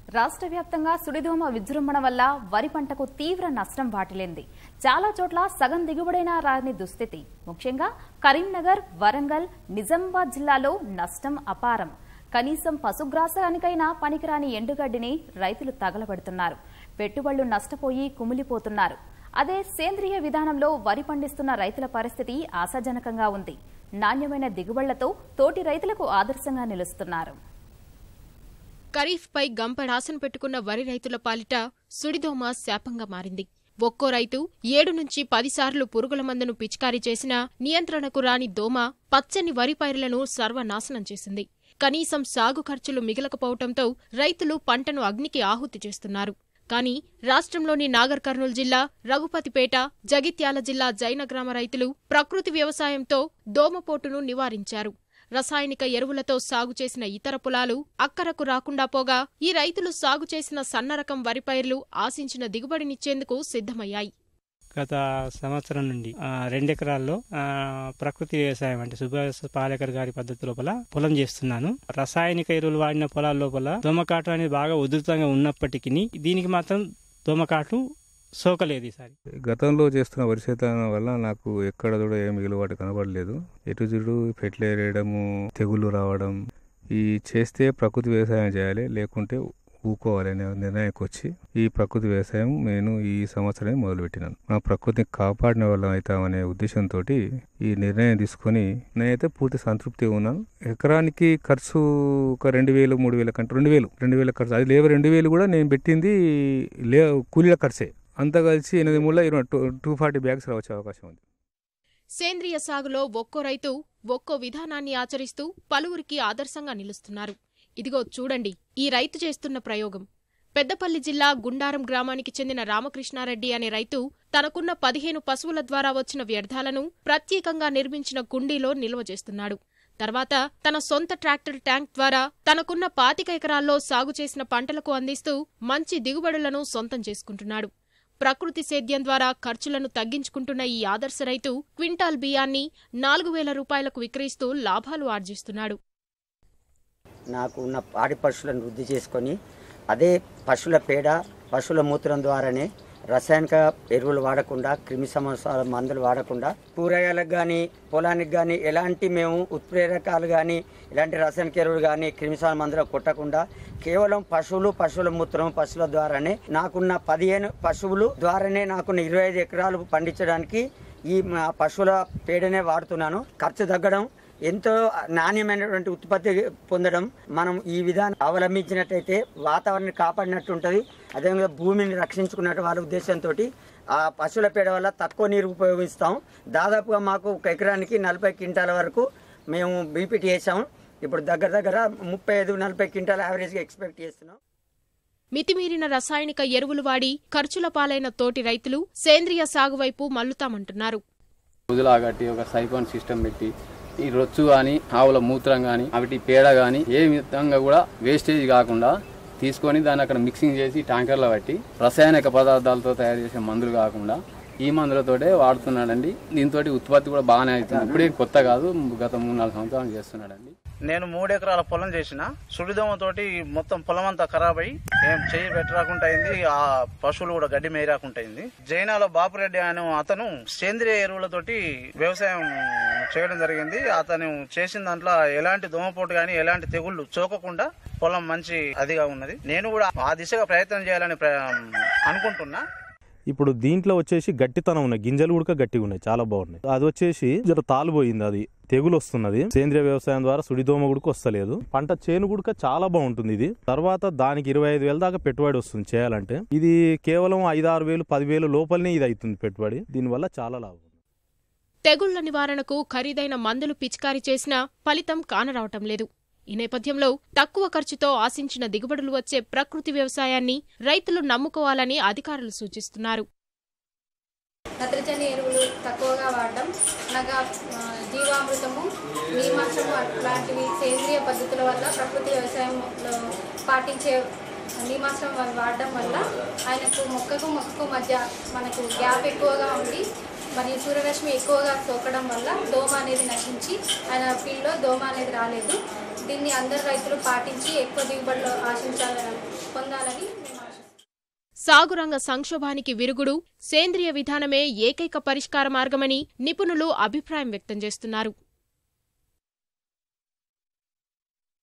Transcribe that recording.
రాష్ట్ర వ్యాప్తంగా సుడిదోమ విజృంభణ వల్ల వరి పంటకు తీవ్ర నష్టం వాటిల్లింది చాలా చోట్ల సగం దిగుబడైనా రాని దుస్థితి ముఖ్యంగా కరీంనగర్ వరంగల్ నిజామాబాద్ జిల్లాలో నష్టం అపారం కనీసం పశుగ్రాసానికైనా పనికిరాని ఎండుగడ్డిని రైతులు తగలబెడుతున్నారు పెట్టుబడులు నష్టపోయి కుమిలిపోతున్నారు అదే సేంద్రియ విధానంలో వరి పండిస్తున్న రైతుల పరిస్థితి ఆశాజనకంగా ఉంది నాణ్యమైన దిగుబడులతో తోటి రైతులకు ఆదర్శంగా నిలుస్తున్నారు ఖరీఫ్పై గంపడాసన పెట్టుకున్న వరి రైతుల పాలిట సుడిదోమ శాపంగా మారింది ఒక్కో రైతు ఏడు నుంచి పదిసార్లు పురుగుల మందును పిచికారీ చేసినా నియంత్రణకు రాని దోమ పచ్చని వరి పైరులను సర్వనాశనం చేసింది కనీసం సాగు ఖర్చులు మిగలకపోవటంతో రైతులు పంటను అగ్నికి ఆహుతి చేస్తున్నారు కానీ రాష్ట్రంలోని నాగర్ కర్నూలు జిల్లా రఘుపతిపేట జగిత్యాల జిల్లా జైన గ్రామ రైతులు ప్రకృతి వ్యవసాయంతో దోమపోటును నివారించారు రసాయనిక ఎరువులతో సాగు చేసిన ఇతర పొలాలు అక్కరకు రాకుండా పోగా ఈ రైతులు సాగు చేసిన సన్నరకం వరి పైర్లు ఆశించిన దిగుబడినిచ్చేందుకు సిద్ధమయ్యాయి గత సంవత్సరం నుండి ఆ, రెండెకరాల్లో ఆ, ప్రకృతి వ్యవసాయం అంటే సుభాష్ పాలేకర్ గారి పద్ధతి లోపల పొలం చేస్తున్నాను రసాయనిక ఎరువులు వాడిన పొలాల లోపల దోమకాటు అనేది బాగా ఉధృతంగా ఉన్నప్పటికీ దీనికి మాత్రం దోమకాటు సోకలేదు ఈసారి గతంలో చేస్తున్న వరి సేద్యం వల్ల నాకు ఎక్కడ కూడా ఏం మిగులుబాటు కనబడలేదు ఎటు చూడు ఫెర్టిలైజేయడము తెగుళ్ళు రావడం ఈ చేస్తే ప్రకృతి వ్యవసాయం చేయాలి లేకుంటే ఊకోవాలి అనే నిర్ణయానికి వచ్చి ఈ ప్రకృతి వ్యవసాయం నేను ఈ సంవత్సరమే మొదలుపెట్టినాను నా ప్రకృతిని కాపాడిన వాళ్ళం అవుతామనే ఉద్దేశంతో ఈ నిర్ణయం తీసుకొని నేనైతే పూర్తి సంతృప్తిగా ఉన్నాను ఎకరానికి ఖర్చు ఒక రెండు వేలు మూడు వేల కంటే రెండు వేలు రెండు వేల ఖర్చు అది లేవు రెండు వేలు కూడా నేను పెట్టింది లే కూలీల ఖర్చే అంతా కలిసి ఎనిమిది మూల ఇరవై టూ టూ ఫార్టీ బ్యాగ్స్ వచ్చే అవకాశం ఉంది సేంద్రియ సాగులో ఒక్కో రైతు ఒక్కో విధానాన్ని ఆచరిస్తూ పలువురికి ఆదర్శంగా నిలుస్తున్నారు ఇదిగో చూడండి ఈ రైతు చేస్తున్న ప్రయోగం పెద్దపల్లి జిల్లా గుండారం గ్రామానికి చెందిన రామకృష్ణారెడ్డి అనే రైతు తనకున్న పదిహేను పశువుల ద్వారా వచ్చిన వ్యర్థాలను ప్రత్యేకంగా నిర్మించిన కుండీలో నిల్వ చేస్తున్నాడు తర్వాత తన సొంత ట్రాక్టర్ ట్యాంక్ ద్వారా తనకున్న పాతిక ఎకరాల్లో సాగు చేసిన పంటలకు అందిస్తూ మంచి దిగుబడులను సొంతం చేసుకుంటున్నాడు ప్రకృతి సేద్యం ద్వారా ఖర్చులను తగ్గించుకుంటున్న ఈ ఆదర్శ రైతు క్వింటాల్ బియ్యాన్ని నాలుగు వేల రూపాయలకు విక్రయిస్తూ లాభాలు ఆర్జిస్తున్నాడు నాకు ఉన్న పాడి పశువులను వృద్ధి చేసుకొని అదే పశువుల పేడ పశువుల మూత్రం ద్వారానే రసాయనిక ఎరువులు వాడకుండా క్రిమి సంవత్సరాల మందులు వాడకుండా కూరగాయలకు కానీ పొలానికి కానీ ఎలాంటి మేము ఉత్ప్రేరకాలు కానీ ఎలాంటి రసాయనిక ఎరువులు కానీ క్రిమి సంవత్సరాల మందులు కొట్టకుండా కేవలం పశువులు పశువుల మూత్రం పశువుల ద్వారానే నాకున్న పదిహేను పశువులు ద్వారానే నాకున్న ఇరవై ఐదు ఎకరాలు పండించడానికి ఈ మా పశువుల పేడనే వాడుతున్నాను ఖర్చు తగ్గడం ఎంతో నాణ్యమైనటువంటి ఉత్పత్తి పొందడం మనం ఈ విధానం అవలంబించినట్టయితే వాతావరణాన్ని కాపాడినట్టు ఉంటుంది అదేవిధంగా భూమిని రక్షించుకున్నట్టు వాళ్ళ ఉద్దేశంతో ఆ పశువుల పేడ వల్ల తక్కువ నీరు ఉపయోగిస్తాం దాదాపుగా మాకు ఒక ఎకరానికి నలభై క్వింటాల వరకు మేము బీపీటీ వేసాం ఇప్పుడు దగ్గర దగ్గర ముప్పై ఐదు నలభై క్వింటాల యావరేజ్గా ఎక్స్పెక్ట్ చేస్తున్నాం మితిమీరిన రసాయనిక ఎరువులు వాడి ఖర్చుల పాలైన తోటి రైతులు సేంద్రియ సాగు వైపు మల్లుతామంటున్నారు వదిలా కట్టి ఒక సైఫోన్ సిస్టమ్ పెట్టి ఈ రొచ్చు కానీ ఆవుల మూత్రం కానీ వాటి పేడ కానీ ఏ విధంగా కూడా వేస్టేజ్ కాకుండా తీసుకొని దాన్ని అక్కడ మిక్సింగ్ చేసి ట్యాంకర్లో పట్టి రసాయనిక పదార్థాలతో తయారు చేసే మందులు కాకుండా ఈ మందులతోటే వాడుతున్నాడండి దీంతో ఉత్పత్తి కూడా బాగానే అవుతుంది ఇప్పుడే కొత్త కాదు గత మూడు నాలుగు సంవత్సరాలు చేస్తున్నాడండి నేను మూడు ఎకరాల పొలం చేసిన సుడిదోమతోటి మొత్తం పొలం అంతా ఖరాబ్ అయ్యి ఏం చెయ్యి పెట్టరాకుండా అయింది ఆ పశువులు కూడా గడ్డి మేయరాకుండా అయింది జైనాలో బాపురెడ్డి అనే అతను సేంద్రియ ఎరువులతోటి వ్యవసాయం చేయడం జరిగింది అతను చేసిన దాంట్లో ఎలాంటి దోమపోటు కానీ ఎలాంటి తెగుళ్ళు చోకకుండా పొలం మంచి అదిగా ఉన్నది నేను కూడా ఆ దిశగా ప్రయత్నం చేయాలని ప్ర- అనుకుంటున్నా ఇప్పుడు దీంట్లో వచ్చేసి గట్టితనం ఉన్నాయి గింజలు కూడా గట్టిగా ఉన్నాయి చాలా బాగున్నాయి అది వచ్చేసి జర తాలిపోయింది అది తెగులు వస్తున్నది సేంద్రియ వ్యవసాయం ద్వారా సుడిదోమ గుడక వస్తలేదు పంట చేను గుడక చాలా బాగుంటుంది ఇది తర్వాత దానికి ఇరవై ఐదు వేల దాకా పెట్టుబడి వస్తుంది చేయాలంటే ఇది కేవలం ఐదు ఆరు వేలు పదివేలు లోపలనే ఇది అవుతుంది పెట్టుబడి దీనివల్ల చాలా లాభం తెగుళ్ల నివారణకు ఖరీదైన మందులు పిచికారీ చేసినా ఫలితం కానరావటం లేదు ఈ నేపథ్యంలో తక్కువ ఖర్చుతో ఆశించిన దిగుబడులు వచ్చే ప్రకృతి వ్యవసాయాన్ని రైతులు నమ్ముకోవాలని అధికారులు సూచిస్తున్నారు నత్రజని ఎరువులు తక్కువగా వాడడం అనగా ఆ, జీవామృతము నీమాంసము అట్లాంటివి సేంద్రియ పద్ధతుల వల్ల ప్రకృతి వ్యవసాయంలో పాటించే నీమాంసం వల్ల వాడడం వల్ల ఆయనకు మొక్కకు మొక్కకు మధ్య మనకు గ్యాప్ ఎక్కువగా ఉండి మరియు సూర్యరశ్మి ఎక్కువగా సోకడం వల్ల దోమ అనేది నశించి ఆయన ఫీల్డ్లో దోమ అనేది రాలేదు దీన్ని అందరు రైతులు పాటించి ఎక్కువ దిగుబడులు ఆశించాలని పొందాలని సాగురంగ సంక్షోభానికి విరుగుడు సేంద్రియ విధానమే ఏకైక పరిష్కార మార్గమని నిపుణులు అభిప్రాయం వ్యక్తం చేస్తున్నారు